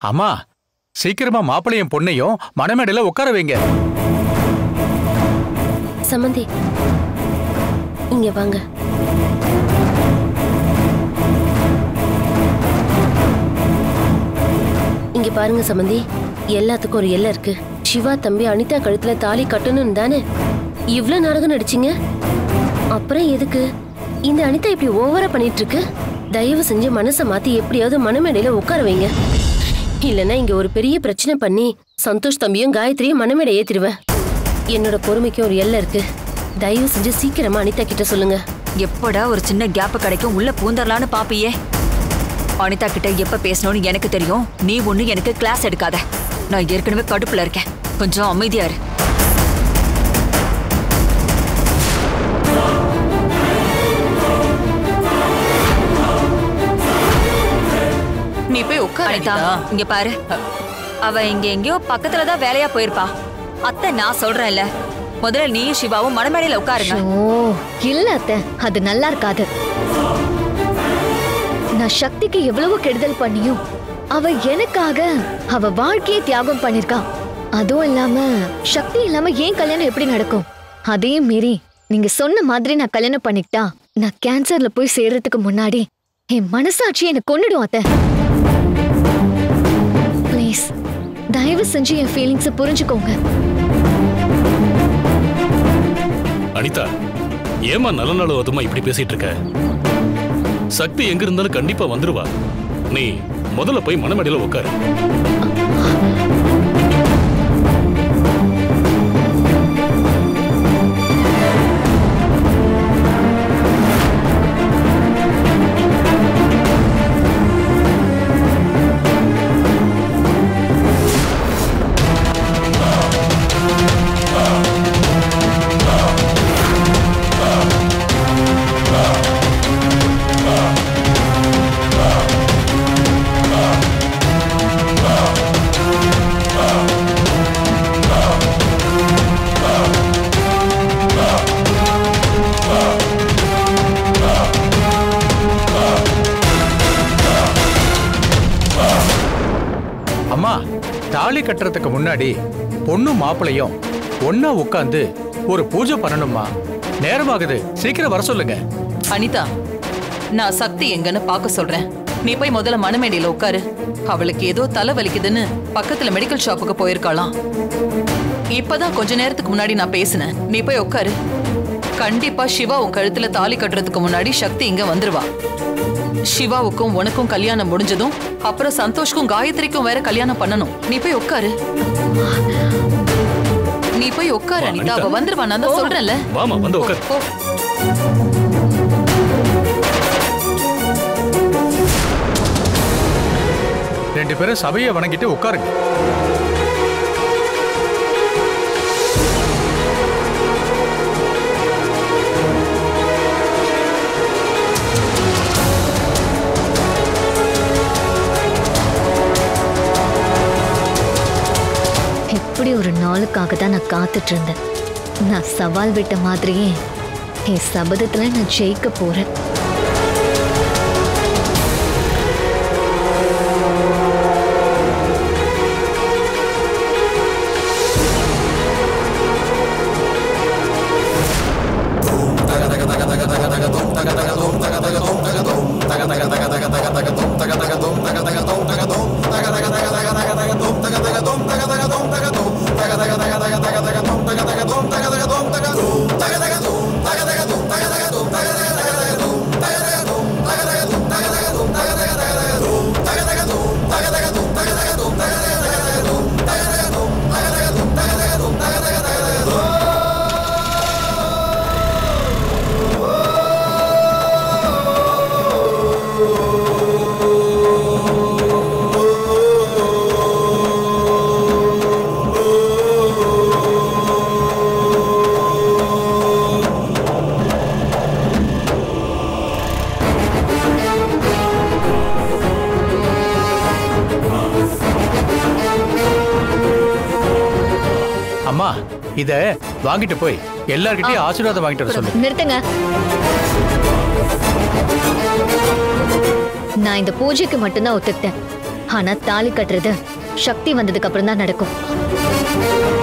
அம்மா சீக்கிரமா மாப்பிள்ளையும் பொண்ணையும் மணமேடையில உட்கார வைங்க சமந்தி இங்க வாங்க இங்க பாருங்க சமந்தி எல்லாத்துக்கும் ஒரு எல்லை இருக்கு சிவா தம்பி அனிதா கழுத்துல தாலி கட்டணும் தானே இவ்ளோ நாடகம் நடிச்சீங்க அப்புறம் எதுக்கு இந்த அனிதா இப்படி ஓவரா பண்ணிட்டு இருக்கு தயவு செஞ்சு மனசை மாத்தி எப்படியாவது மனமேடையில உட்கார வைங்க இல்லைன்னா இங்க ஒரு பெரிய பிரச்சனை பண்ணி சந்தோஷ் தம்பியும் காயத்ரியும் மனமேடை ஏத்திடுவேன் என்னோட பொறுமைக்கு ஒரு எல்லை இருக்கு தயவு செஞ்சு சீக்கிரமா அனிதா கிட்ட சொல்லுங்க எப்படா ஒரு சின்ன கேப் கிடைக்கும் உள்ள பூந்தரலான்னு பாப்பியே அனிதா கிட்ட எப்ப பேசணும்னு எனக்கு தெரியும் நீ ஒண்ணு எனக்கு கிளாஸ் எடுக்காத நான் ஏற்கனவே கடுப்புல இருக்கேன் கொஞ்சம் அமைதியா இரு நீ போய் உட்கார அனிதா இங்க பாரு அவ இங்க எங்கேயோ பக்கத்துல தான் வேலையா போயிருப்பா அத்தை நான் சொல்றேன்ல முதல்ல நீயும் சிவாவும் மணமேடையில உட்காருங்க ஓ இல்ல அத்தை அது நல்லா இருக்காது நான் சக்திக்கு எவ்வளவு கெடுதல் பண்ணியும் அவ எனக்காக அவ வாழ்க்கையை தியாகம் பண்ணிருக்கா அதுவும் இல்லாம சக்தி இல்லாம ஏன் கல்யாணம் எப்படி நடக்கும் அதையும் மீறி நீங்க சொன்ன மாதிரி நான் கல்யாணம் பண்ணிக்கிட்டா நான் கேன்சர்ல போய் சேர்றதுக்கு முன்னாடி என் மனசாட்சி என்னை கொன்னுடும் அத்தை ப்ளீஸ் தயவு செஞ்சு என் ஃபீலிங்ஸை புரிஞ்சுக்கோங்க அனிதா ஏமா நல்ல நாள் அதுமா இப்படி பேசிட்டு இருக்க சக்தி எங்க இருந்தாலும் கண்டிப்பா வந்துருவா நீ முதல்ல போய் மணமேடையில உட்காரு அம்மா தாலி கட்டுறதுக்கு முன்னாடி பொண்ணும் மாப்பிளையும் ஒன்னா உட்காந்து ஒரு பூஜை பண்ணணுமா நேரமாகுது சீக்கிரம் வர சொல்லுங்க அனிதா நான் சக்தி எங்கன்னு பார்க்க சொல்றேன் நீ போய் முதல்ல மணமேடையில உட்காரு அவளுக்கு ஏதோ தலை வலிக்குதுன்னு பக்கத்துல மெடிக்கல் ஷாப்புக்கு போயிருக்காளாம் இப்பதான் கொஞ்ச நேரத்துக்கு முன்னாடி நான் பேசினேன் நீ போய் உட்காரு கண்டிப்பா சிவா உன் கழுத்துல தாலி கட்டுறதுக்கு முன்னாடி சக்தி இங்க வந்துருவா சிவாவுக்கும் உனக்கும் கல்யாணம் முடிஞ்சதும் அப்புறம் சந்தோஷ்க்கும் காயத்ரிக்கும் வேற கல்யாணம் பண்ணணும் நீ போய் உட்காரு நீ போய் உட்காரு வா, அனிதா அனிதா. அவ வந்துருவா நான் தான் சொல்றேன்ல வாமா வந்து உட்காரு போ ரெண்டு பேரும் சபையை வணங்கிட்டு உட்காருங்க இப்படி ஒரு நாளுக்காக தான் நான் காத்துட்டு இருந்தேன் நான் சவால் விட்ட மாதிரியே என் சபதத்துல நான் ஜெயிக்க போறேன் அம்மா இத வாங்கிட்டு போய் எல்லார்கிட்டயும் ஆசீர்வாதம் வாங்கிட்டு வர சொல்லு நிறுத்துங்க நான் இந்த பூஜைக்கு மட்டும்தான் ஒத்துக்கிட்டேன் ஆனா தாலி கட்டுறது சக்தி வந்ததுக்கு அப்புறம் தான் நடக்கும்